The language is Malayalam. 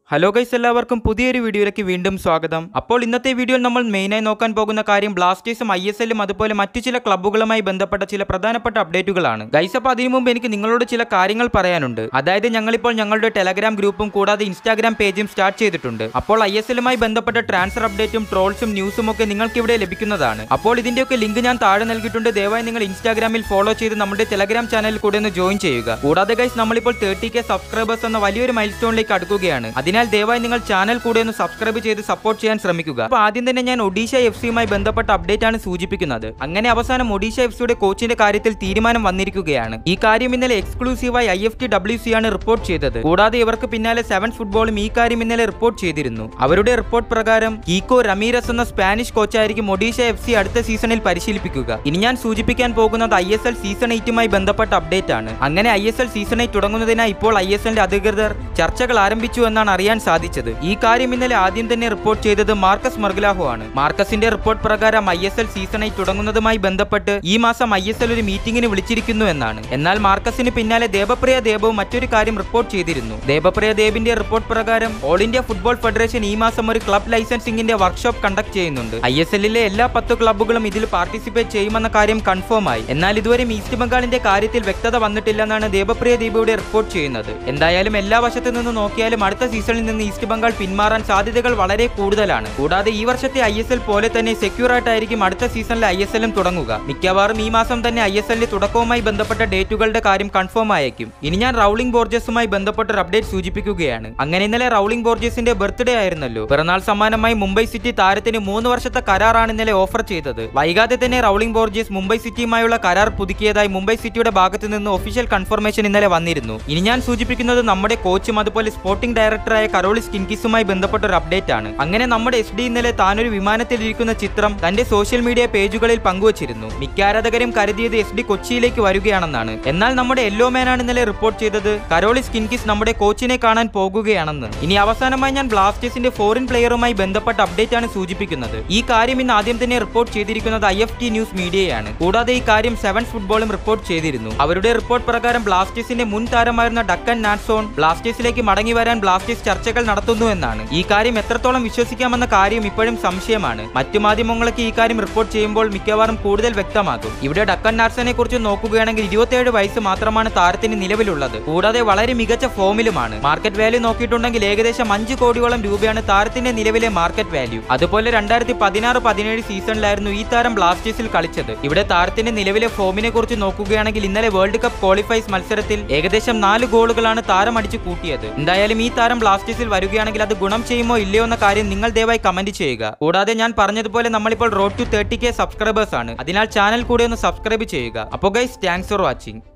ഹലോ ഗൈസ് എല്ലാവർക്കും പുതിയൊരു വീഡിയോയിലേക്ക് വീണ്ടും സ്വാഗതം അപ്പോൾ ഇന്നത്തെ വീഡിയോയിൽ നമ്മൾ മെയിനായി നോക്കാൻ പോകുന്ന കാര്യം ബ്ലാസ്റ്റേഴ്സും ഐ എസ് എല്ലും അതുപോലെ മറ്റു ചില ക്ലബ്ബുകളുമായി ബന്ധപ്പെട്ട ചില പ്രധാനപ്പെട്ട അപ്ഡേറ്റുകളാണ് ഗൈസ് അപ്പോൾ അതിനു മുമ്പ് എനിക്ക് നിങ്ങളോട് ചില കാര്യങ്ങൾ പറയാനുണ്ട് അതായത് ഞങ്ങളിപ്പോൾ ഞങ്ങളുടെ ടെലഗ്രാം ഗ്രൂപ്പും കൂടാതെ ഇൻസ്റ്റാഗ്രാം പേജും സ്റ്റാർട്ട് ചെയ്തിട്ടുണ്ട് അപ്പോൾ ഐ എസ് എല്ലുമായി ബന്ധപ്പെട്ട ട്രാൻസ്ഫർ അപ്ഡേറ്റും ട്രോൾസും ന്യൂസും ഒക്കെ നിങ്ങൾക്ക് ഇവിടെ ലഭിക്കുന്നതാണ് അപ്പോൾ ഇതിന്റെയൊക്കെ ലിങ്ക് ഞാൻ താഴെ നൽകിയിട്ടുണ്ട് ദയവായി നിങ്ങൾ ഇൻസ്റ്റാഗ്രാമിൽ ഫോളോ ചെയ്ത് നമ്മുടെ ടെലഗ്രാം ചാനലിൽ കൂടെ ഒന്ന് ജോയിൻ ചെയ്യുക കൂടാതെ ഗൈസ് നമ്മളിപ്പോൾ തേർട്ടി കെ സബ്സ്ക്രൈബേഴ്സ് എന്ന വലിയൊരു മൈൽ സ്റ്റോണിലേക്ക് അടുക്കുകയാണ് അതിനാൽ ദയവായി നിങ്ങൾ ചാനൽ കൂടെ ഒന്ന് സബ്സ്ക്രൈബ് ചെയ്ത് സപ്പോർട്ട് ചെയ്യാൻ ശ്രമിക്കുക അപ്പോൾ ആദ്യം തന്നെ ഞാൻ ഒഡീഷ എഫ് സിയുമായി ബന്ധപ്പെട്ട അപ്ഡേറ്റ് ആണ് സൂചിപ്പിക്കുന്നത് അങ്ങനെ അവസാനം ഒഡീഷ എഫ് സിയുടെ കോച്ചിന്റെ കാര്യത്തിൽ തീരുമാനം വന്നിരിക്കുകയാണ് ഈ കാര്യം ഇന്നലെ എക്സ്ക്ലൂസീവായി I F T W C ആണ് റിപ്പോർട്ട് ചെയ്തത് കൂടാതെ ഇവർക്ക് പിന്നാലെ സെവൻ ഫുട്ബോളും ഈ കാര്യം ഇന്നലെ റിപ്പോർട്ട് ചെയ്തിരുന്നു അവരുടെ റിപ്പോർട്ട് പ്രകാരം കീക്കോ റമീരസ് എന്ന സ്പാനിഷ് കോച്ചായിരിക്കും ഒഡീഷ എഫ് സി അടുത്ത സീസണിൽ പരിശീലിപ്പിക്കുക ഇനി ഞാൻ സൂചിപ്പിക്കാൻ പോകുന്നത് ഐ എസ് എൽ സീസൺ എയ്റ്റുമായി ബന്ധപ്പെട്ട അപ്ഡേറ്റ് ആണ് അങ്ങനെ I S L season eight തുടങ്ങുന്നതിനായി ഇപ്പോൾ ഐ എസ് എല്ലിന്റെ അധികൃതർ ചർച്ചകൾ ആരംഭിച്ചു എന്നാണ് അറിയാൻ സാധിച്ചത് ഈ കാര്യം ഇന്നലെ ആദ്യം തന്നെ റിപ്പോർട്ട് ചെയ്തത് മാർക്കസ് മർഗലാഹു ആണ് മാർക്കസിന്റെ റിപ്പോർട്ട് പ്രകാരം I S L season eight തുടങ്ങുന്നതുമായി ബന്ധപ്പെട്ട് ഈ മാസം ഐ എസ് എൽ ഒരു മീറ്റിംഗിന് വിളിച്ചിരിക്കുന്നു എന്നാണ് എന്നാൽ മാർക്കസിന് പിന്നാലെ ദേവപ്രിയ ദേബവും മറ്റൊരു കാര്യം റിപ്പോർട്ട് ചെയ്തിരുന്നു ദേവപ്രിയ ദേബിന്റെ റിപ്പോർട്ട് പ്രകാരം ഓൾ ഇന്ത്യ ഫുട്ബോൾ ഫെഡറേഷൻ ഈ മാസം ഒരു ക്ലബ് ലൈസൻസിംഗിന്റെ വർക്ക്ഷോപ്പ് കണ്ടക്ട് ചെയ്യുന്നുണ്ട് ഐ എസ് എല്ലിലെ എല്ലാ പത്ത് ക്ലബ്ബുകളും ഇതിൽ പാർട്ടിസിപ്പേറ്റ് ചെയ്യുമെന്ന കാര്യം കൺഫേം ആയി എന്നാൽ ഇതുവരെ ഈസ്റ്റ് ബംഗാളിന്റെ കാര്യത്തിൽ വ്യക്തത വന്നിട്ടില്ലെന്നാണ് ദേവപ്രിയ ദീപയുടെ റിപ്പോർട്ട് ചെയ്യുന്നത് എന്തായാലും എല്ലാ വശത്തു നിന്ന് നോക്കിയാലും അടുത്ത സീസണിൽ നിന്ന് ഈസ്റ്റ് ബംഗാൾ പിന്മാറാൻ സാധ്യതകൾ വളരെ കൂടുതലാണ് കൂടാതെ ഈ വർഷത്തെ ഐ എസ് എൽ പോലെ തന്നെ സെക്യൂർ ആയിട്ടായിരിക്കും അടുത്ത സീസണിലെ ഐ എസ് എല്ലും തുടങ്ങുക മിക്കവാറും ഈ മാസം തന്നെ ഐ എസ് എല്ലിന്റെ തുടക്കവുമായി ബന്ധപ്പെട്ട ഡേറ്റുകളുടെ കാര്യം കൺഫേം ആയേക്കും ഇനി ഞാൻ റൗളിംഗ് ബോർജസുമായി ബന്ധപ്പെട്ട ഒരു അപ്ഡേറ്റ് സൂചിപ്പിക്കുകയാണ് അങ്ങനെ ഇന്നലെ റൗളിംഗ് ബോർജസിന്റെ ബർത്ത്ഡേ ആയിരുന്നല്ലോ പിറന്നാൾ സമ്മാനമായി മുംബൈ സിറ്റി താരത്തിന് മൂന്ന് വർഷത്തെ കരാറാണ് ഇന്നലെ ഓഫർ ചെയ്തത് വൈകാതെ തന്നെ റൗളിംഗ് ബോർജസ് മുംബൈ സിറ്റിയുമായുള്ള കരാർ പുതുക്കിയതായി മുംബൈ സിറ്റിയുടെ ഭാഗത്ത് നിന്ന് ഒഫീഷ്യൽ കൺഫർമേഷൻ ഇന്നലെ വന്നിരുന്നു ഇനി ഞാൻ സൂചിപ്പിക്കുന്നത് നമ്മുടെ കോച്ചും അതുപോലെ സ്പോർട്ടിംഗ് ഡയറക്ടറായ കരോളിസ് കിൻകിസുമായി ബന്ധപ്പെട്ട ഒരു അപ്ഡേറ്റ് ആണ് അങ്ങനെ നമ്മുടെ എസ് ഡി ഇന്നലെ താനൊരു വിമാനത്തിൽ ഇരിക്കുന്ന ചിത്രം തന്റെ സോഷ്യൽ മീഡിയ പേജുകളിൽ പങ്കുവച്ചിരുന്നു മിക്ക ആരാധകരും കരുതിയത് എസ് ഡി കൊച്ചിയിലേക്ക് വരികയാണെന്നാണ് എന്നാൽ നമ്മുടെ യെല്ലോ മാനാണ് ഇന്നലെ റിപ്പോർട്ട് ചെയ്തത് കരോളിസ് കിൻകിസ് നമ്മുടെ കോച്ചിനെ കാണാൻ പോകുകയാണെന്ന് ഇനി അവസാനമായി ഞാൻ ബ്ലാസ്റ്റേഴ്സിന്റെ ഫോറിൻ പ്ലെയറുമായി ബന്ധപ്പെട്ട അപ്ഡേറ്റ് ആണ് സൂചിപ്പിക്കുന്നത് ഈ കാര്യം ഇന്ന് ആദ്യം തന്നെ റിപ്പോർട്ട് ചെയ്തിരിക്കുന്നത് ഐ എഫ് ടി ന്യൂസ് മീഡിയയാണ് കൂടാതെ ഈ കാര്യം സെവൻ ഫുട്ബോളും റിപ്പോർട്ട് ചെയ്തിരുന്നു അവരുടെ റിപ്പോർട്ട് പ്രകാരം ബ്ലാസ്റ്റേഴ്സിന്റെ മുൻ താരമായിരുന്ന ഡക്കൻ നാറ്റ്സോൺ ബ്ലാസ്റ്റേഴ്സിലേക്ക് മടങ്ങി വരാൻ ബ്ലാസ്റ്റേഴ്സ് ചർച്ചകൾ നടത്തുന്നു എന്നാണ് ഈ കാര്യം എത്രത്തോളം വിശ്വസിക്കാമെന്ന കാര്യം ഇപ്പോഴും സംശയമാണ് മറ്റു മാധ്യമങ്ങളൊക്കെ ഈ കാര്യം റിപ്പോർട്ട് ചെയ്യുമ്പോൾ മിക്കവാറും കൂടുതൽ വ്യക്തമാകും ഇവിടെ ഡക്കൻ നാറ്റ്സനെ കുറിച്ച് നോക്കുകയാണെങ്കിൽ ഇരുപത്തിയേഴ് വയസ്സ് മാത്രമാണ് താരത്തിന് നിലവിലുള്ളത് കൂടാതെ വളരെ മികച്ച ഫോമിലുമാണ് മാർക്കറ്റ് വാല്യൂ നോക്കിയിട്ടുണ്ടെങ്കിൽ ഏകദേശം അഞ്ച് കോടിയോളം രൂപയാണ് താരത്തിന്റെ നിലവിലെ മാർക്കറ്റ് വാല്യൂ അതുപോലെ രണ്ടായിരത്തി പതിനാറ് പതിനേഴ് സീസണിലായിരുന്നു ഈ താരം ബ്ലാസ്റ്റേഴ്സിൽ കളിച്ചത് ഇവിടെ താരത്തിന്റെ നിലവിലെ ഫോമിനെ കുറിച്ച് നോക്കുകയാണെങ്കിൽ ഇന്നലെ വേൾഡ് കപ്പ് ക്വാളിഫൈസ് മത്സരത്തിൽ ഏകദേശം നാല് ഗോളുകളാണ് താരം അടിച്ചു കൂട്ടിയത് എന്തായാലും ഈ താരം ബ്ലാസ്റ്റേഴ്സിൽ വരികയാണെങ്കിൽ അത് ഗുണം ചെയ്യുമോ ഇല്ലയോ എന്ന കാര്യം നിങ്ങൾ ദയവായി കമന്റ് ചെയ്യുക കൂടാതെ ഞാൻ പറഞ്ഞതുപോലെ നമ്മളിപ്പോൾ road to thirty K subscribers ആണ് അതിനാൽ ചാനൽ കൂടെ ഒന്ന് സബ്സ്ക്രൈബ് ചെയ്യുക അപ്പോൾ ഗൈസ് താങ്ക്സ് ഫോർ വാച്ചിങ്